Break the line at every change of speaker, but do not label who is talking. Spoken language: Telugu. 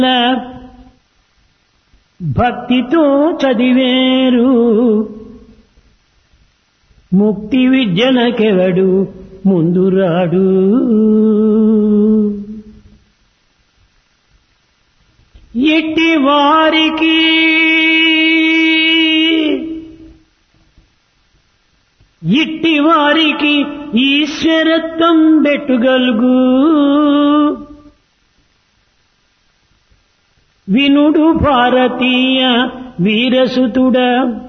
భక్తితో చదివేరు ముక్తి విద్యలకెవడు ముందురాడు ఇట్టి వారికి ఇట్టి వారికి ఈశ్వరత్వం బెట్టుగలుగు వినుడు భారతీయ వీరసుతుడ